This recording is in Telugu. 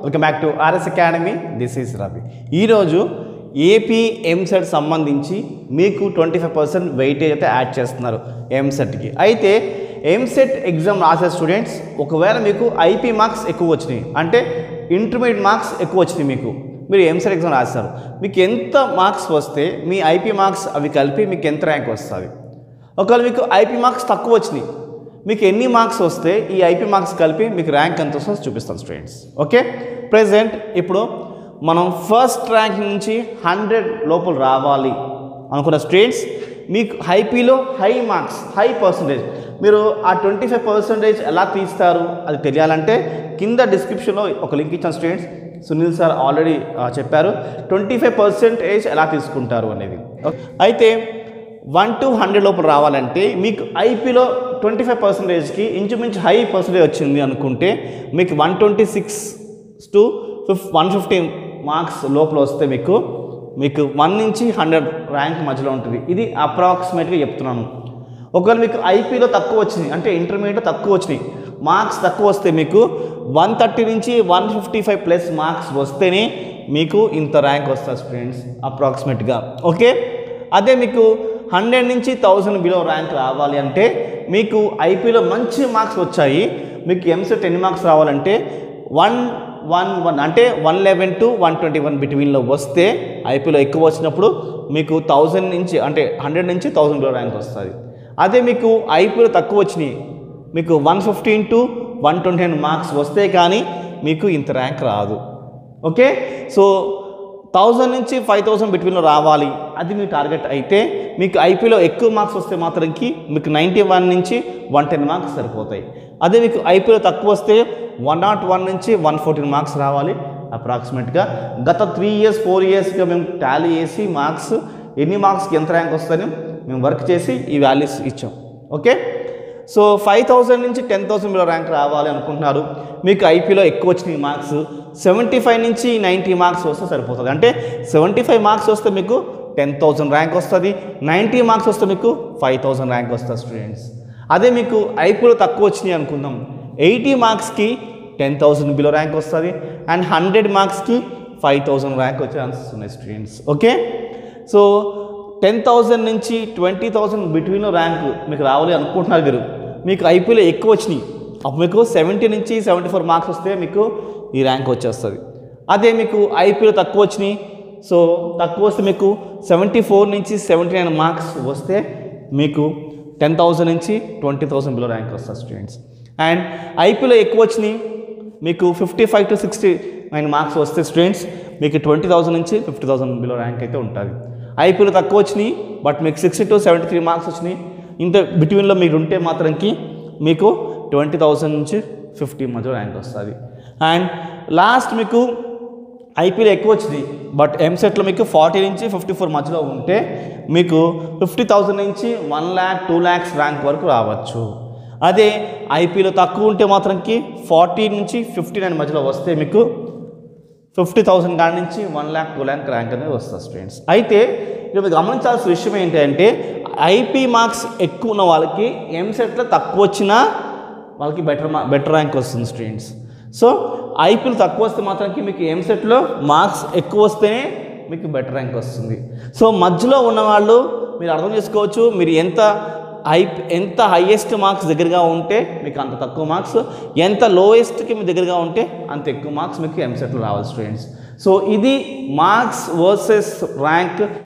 welcome back to RS academy this is Ravi ఈరోజు ఏపీ ఎంసెట్ సంబంధించి మీకు ట్వంటీ ఫైవ్ పర్సెంట్ వెయిటేజ్ అయితే యాడ్ చేస్తున్నారు ఎంసెట్కి అయితే ఎంసెట్ ఎగ్జామ్ రాసే స్టూడెంట్స్ ఒకవేళ మీకు ఐపీ మార్క్స్ ఎక్కువ వచ్చినాయి అంటే ఇంటర్మీడియట్ మార్క్స్ ఎక్కువ వచ్చినాయి మీకు మీరు ఎంసెట్ ఎగ్జామ్ రాస్తారు మీకు ఎంత మార్క్స్ వస్తే మీ ఐపీ మార్క్స్ అవి కలిపి మీకు ఎంత ర్యాంక్ వస్తుంది ఒకవేళ మీకు ఐపీ మార్క్స్ తక్కువ వచ్చినాయి మీకు ఎన్ని మార్క్స్ వస్తే ఈ ఐపీ మార్క్స్ కలిపి మీకు ర్యాంక్ ఎంత వస్తుందో చూపిస్తాను స్టూడెంట్స్ ఓకే ప్రజెంట్ ఇప్పుడు మనం ఫస్ట్ ర్యాంక్ నుంచి హండ్రెడ్ లోపల రావాలి అనుకున్న స్టూడెంట్స్ మీకు హైపీలో హై మార్క్స్ హై పర్సంటేజ్ మీరు ఆ ట్వంటీ ఫైవ్ పర్సెంటేజ్ ఎలా తీస్తారు అది తెలియాలంటే కింద డిస్క్రిప్షన్లో ఒక లింక్ ఇచ్చాను స్టూడెంట్స్ సునీల్ సార్ ఆల్రెడీ చెప్పారు ట్వంటీ ఫైవ్ పర్సెంటేజ్ ఎలా తీసుకుంటారు అనేది అయితే వన్ టు హండ్రెడ్ లోపల రావాలంటే మీకు ఐపీలో ట్వంటీ ఫైవ్ పర్సెంటేజ్కి ఇంచుమించు హై పర్సెంటేజ్ వచ్చింది అనుకుంటే మీకు వన్ ట్వంటీ సిక్స్ టు ఫిఫ్ వన్ ఫిఫ్టీన్ మార్క్స్ లోపల వస్తే మీకు మీకు వన్ నుంచి హండ్రెడ్ ర్యాంక్ మధ్యలో ఉంటుంది ఇది అప్రాక్సిమేట్గా చెప్తున్నాను ఒకవేళ మీకు ఐపీలో తక్కువ వచ్చినాయి అంటే ఇంటర్మీడియట్లో తక్కువ వచ్చినాయి మార్క్స్ తక్కువ వస్తే మీకు వన్ థర్టీ నుంచి one fifty five plus marks వస్తేనే మీకు ఇంత ర్యాంక్ వస్తుంది స్టూడెంట్స్ అప్రాక్సిమేట్గా ఓకే అదే మీకు హండ్రెడ్ నుంచి థౌజండ్ బిలో ర్యాంక్ రావాలి అంటే మీకు ఐపీలో మంచి మార్క్స్ వచ్చాయి మీకు ఎంసెట్ ఎన్ని మార్క్స్ రావాలంటే వన్ వన్ వన్ అంటే one eleven to one twenty one బిట్వీన్లో వస్తే ఐపీలో ఎక్కువ వచ్చినప్పుడు మీకు థౌజండ్ నుంచి అంటే హండ్రెడ్ నుంచి థౌజండ్ బిలో ర్యాంక్ వస్తుంది అదే మీకు ఐపీలో తక్కువ వచ్చినాయి మీకు one fifteen to one twenty nine marks వస్తే కానీ మీకు ఇంత ర్యాంక్ రాదు ఓకే సో థౌజండ్ నుంచి ఫైవ్ థౌసండ్ బిట్వీన్లో రావాలి అది మీ టార్గెట్ అయితే మీకు ఐపీలో ఎక్కువ మార్క్స్ వస్తే మాత్రంకి మీకు నైంటీ వన్ నుంచి వన్ టెన్ మార్క్స్ సరిపోతాయి అదే మీకు ఐపీలో తక్కువ వస్తే వన్ నాట్ వన్ నుంచి వన్ ఫోర్టీన్ మార్క్స్ రావాలి అప్రాక్సిమేట్గా గత త్రీ ఇయర్స్ ఫోర్ ఇయర్స్గా మేము టాలీ చేసి మార్క్స్ ఎన్ని మార్క్స్కి ఎంత ర్యాంక్ వస్తుందని మేము వర్క్ చేసి ఈ వాల్యూస్ ఇచ్చాం ఓకే సో ఫైవ్ థౌసండ్ నుంచి టెన్ థౌసండ్ బిలో ర్యాంక్ రావాలి అనుకుంటున్నారు మీకు ఐపీలో ఎక్కువ వచ్చినాయి మార్క్స్ సెవెంటీ ఫైవ్ నుంచి నైంటీ మార్క్స్ వస్తే సరిపోతుంది అంటే సెవెంటీ ఫైవ్ మార్క్స్ వస్తే మీకు టెన్ థౌసండ్ ర్యాంక్ వస్తుంది నైంటీ మార్క్స్ వస్తే మీకు ఫైవ్ థౌసండ్ ర్యాంక్ వస్తుంది స్టూడెంట్స్ అదే మీకు ఐపీలో తక్కువ వచ్చినాయి అనుకుందాం ఎయిటీ మార్క్స్కి టెన్ థౌసండ్ బిలో ర్యాంక్ వస్తుంది అండ్ హండ్రెడ్ మార్క్స్కి ఫైవ్ థౌసండ్ ర్యాంక్ వచ్చే ఛాన్సెస్ ఉన్నాయి students okay so ten thousand నుంచి ట్వంటీ థౌజండ్ బిట్వీన్లో ర్యాంక్ మీకు రావాలి అనుకుంటున్నారు మీరు మీకు ఐపీలో ఎక్కువ వచ్చినాయి అప్పుడు మీకు సెవెంటీ నుంచి సెవెంటీ ఫోర్ మార్క్స్ వస్తే మీకు ఈ ర్యాంక్ వచ్చేస్తుంది అదే మీకు ఐపీలో తక్కువ వచ్చినాయి సో తక్కువ వస్తే మీకు సెవెంటీ ఫోర్ నుంచి సెవెంటీ నైన్ మార్క్స్ వస్తే మీకు టెన్ థౌజండ్ నుంచి ట్వంటీ థౌసండ్ బిలో ర్యాంక్ వస్తుంది స్టూడెంట్స్ అండ్ ఐపీలో ఎక్కువ వచ్చినాయి మీకు fifty five to sixty nine marks వస్తే స్టూడెంట్స్ మీకు ట్వంటీ థౌసండ్ నుంచి ఫిఫ్టీ థౌసండ్ బిలో ర్యాంక్ అయితే ఉంటుంది ఐపీలో తక్కువ వచ్చినాయి బట్ మీకు sixty two seventy three marks వచ్చినాయి ఇంత బిట్వీన్లో మీరు ఉంటే మాత్రంకి మీకు ట్వంటీ థౌసండ్ నుంచి ఫిఫ్టీ మధ్య ర్యాంక్ వస్తుంది అండ్ లాస్ట్ మీకు ఐపీలో ఎక్కువ వచ్చింది బట్ ఎంసెట్లో మీకు ఫార్టీ నుంచి ఫిఫ్టీ ఫోర్ మధ్యలో ఉంటే మీకు ఫిఫ్టీ థౌసండ్ నుంచి one lakh two lakhs rank వరకు రావచ్చు అదే ఐపీలో తక్కువ ఉంటే మాత్రంకి ఫార్టీ నుంచి ఫిఫ్టీ నైన్ మధ్యలో వస్తే మీకు ఫిఫ్టీ థౌసండ్ కాడి నుంచి one lakh two lakh rank అనేది వస్తుంది స్టూడెంట్స్ అయితే ఇక్కడ మీరు గమనించాల్సిన విషయం ఏంటంటే ఐపీ మార్క్స్ ఎక్కువ ఉన్న వాళ్ళకి ఎంసెట్లో తక్కువ వచ్చినా వాళ్ళకి బెటర్ మా బెటర్ ర్యాంక్ వస్తుంది స్టూడెంట్స్ సో ఐపీలు తక్కువ వస్తే మాత్రానికి మీకు ఎంసెట్లో మార్క్స్ ఎక్కువ వస్తేనే మీకు బెటర్ ర్యాంక్ వస్తుంది సో మధ్యలో ఉన్నవాళ్ళు మీరు అర్థం చేసుకోవచ్చు మీరు ఎంత హై ఎంత హైయెస్ట్ మార్క్స్ దగ్గరగా ఉంటే మీకు అంత తక్కువ మార్క్స్ ఎంత లోయెస్ట్కి మీ దగ్గరగా ఉంటే అంత ఎక్కువ మార్క్స్ మీకు ఎంసెట్లో రావాలి స్టూడెంట్స్ సో ఇది మార్క్స్ వర్సెస్ ర్యాంక్